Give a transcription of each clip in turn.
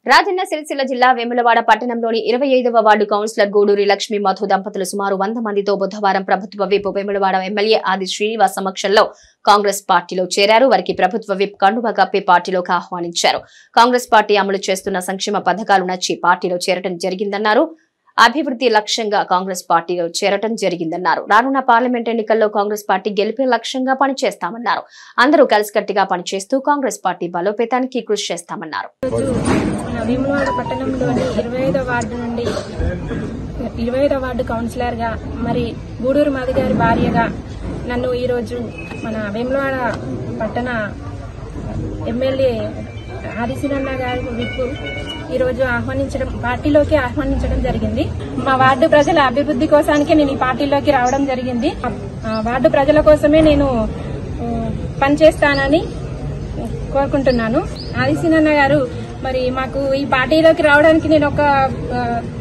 రాజన్న సిరిసిల్ల జిల్లా వేములవాడ పట్టణంలోని ఇరవై ఐదవ వార్డు కౌన్సిలర్ గూడూరి లక్ష్మీ మధు దంపతులు సుమారు వంద మందితో బుధవారం ప్రభుత్వ విప్ వేములవాడ ఎమ్మెల్యే ఆది శ్రీనివాస్ సమక్షంలో కాంగ్రెస్ పార్టీలో చేరారు వారికి ప్రభుత్వ విప్ కండువ కప్పి పార్టీలోకి ఆహ్వానించారు కాంగ్రెస్ పార్టీ అమలు చేస్తున్న సంక్షేమ పథకాలు నచ్చి పార్టీలో చేరటం జరిగిందన్నారు అభివృద్ధి లక్ష్యంగా కాంగ్రెస్ పార్టీలో చేరటం జరిగిందన్నారు రానున్న పార్లమెంట్ ఎన్నికల్లో కాంగ్రెస్ పార్టీ గెలిపే లక్ష్యంగా పనిచేస్తామన్నారు అందరూ కలిసికట్టుగా పనిచేస్తూ కాంగ్రెస్ పార్టీ బలోపేతానికి కృషి చేస్తామన్నారు ఈరోజు మన వేములవాడ పట్టణంలోని ఇరవై ఐదో వార్డు నుండి ఇరవై ఐదో వార్డు కౌన్సిలర్గా మరి గూడూరు మాది గారి భార్యగా నన్ను ఈరోజు మన వేములవాడ పట్టణ ఎమ్మెల్యే ఆదిశీనన్న గారి విప్పు ఈరోజు ఆహ్వానించడం పార్టీలోకి ఆహ్వానించడం జరిగింది మా వార్డు ప్రజల అభివృద్ధి కోసానికి నేను ఈ పార్టీలోకి రావడం జరిగింది ఆ వార్డు ప్రజల కోసమే నేను ఆ, పనిచేస్తానని కోరుకుంటున్నాను ఆదిశీనన్న గారు మరి మాకు ఈ పార్టీలోకి రావడానికి నేను ఒక ఆ,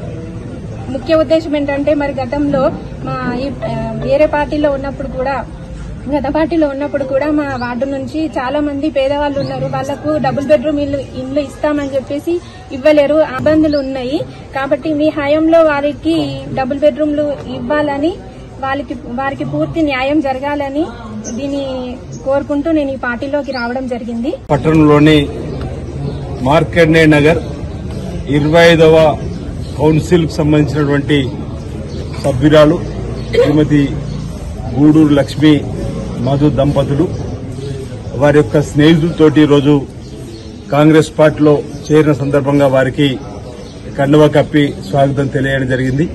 ముఖ్య ఉద్దేశం ఏంటంటే మరి గతంలో మా ఈ ఆ, వేరే పార్టీలో ఉన్నప్పుడు కూడా గత పార్టీలో ఉన్నప్పుడు కూడా మా వార్డు నుంచి చాలా మంది పేదవాళ్ళు ఉన్నారు వాళ్లకు డబుల్ బెడ్రూమ్ ఇల్లు ఇల్లు ఇస్తామని చెప్పేసి ఇవ్వలేరు ఇబ్బందులు ఉన్నాయి కాబట్టి మీ హయాంలో వారికి డబుల్ బెడ్రూమ్లు ఇవ్వాలని వాళ్ళకి వారికి పూర్తి న్యాయం జరగాలని దీన్ని కోరుకుంటూ నేను ఈ పార్టీలోకి రావడం జరిగింది పట్టణంలోని మార్కండే నగర్ ఇరవై ఐదవ కౌన్సిల్ కు సంబంధించినటువంటి సభ్యురాలు శ్రీమతి గూడూరు లక్ష్మి మధు దంపతులు వారి యొక్క స్నేహితులతోటి ఈరోజు కాంగ్రెస్ పార్టీలో చేరిన సందర్భంగా వారికి కండువ కప్పి స్వాగతం తెలియడం జరిగింది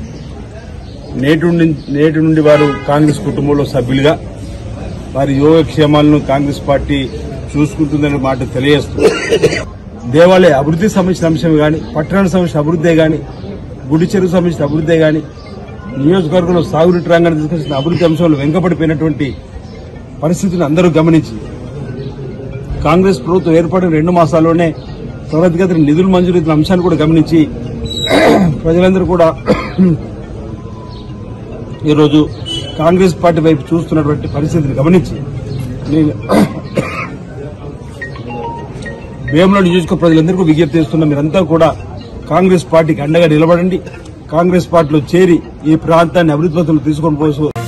నేటి నుండి నేటి నుండి వారు కాంగ్రెస్ కుటుంబంలో సభ్యులుగా వారి యోగక్షేమాలను కాంగ్రెస్ పార్టీ చూసుకుంటుందనే మాట తెలియజేస్తూ దేవాలయ అభివృద్ధికి సంబంధించిన అంశం కానీ పట్టణానికి సంబంధించిన అభివృద్ధి కానీ గుడి చెరువు సంబంధించిన అభివృద్ధి కానీ నియోజకవర్గంలో సాగునీటి రంగాన్ని తీసుకొచ్చిన అభివృద్ధి అంశంలో వెనుకబడిపోయినటువంటి పరిస్థితులను అందరూ గమనించి కాంగ్రెస్ ప్రభుత్వం ఏర్పడిన రెండు మాసాల్లోనే త్వరితగతిన నిధులు మంజూరు ఇచ్చిన అంశాన్ని కూడా గమనించి ప్రజలందరూ కూడా ఈరోజు కాంగ్రెస్ పార్టీ వైపు చూస్తున్నటువంటి పరిస్థితిని గమనించి నేను వేములో నియోజకవర్గ ప్రజలందరికీ విజ్ఞప్తి చేస్తున్నా మీరంతా కూడా కాంగ్రెస్ పార్టీకి అండగా నిలబడండి కాంగ్రెస్ పార్టీలో చేరి ఈ ప్రాంతాన్ని అభివృద్ధి పథంలో తీసుకొని పోసు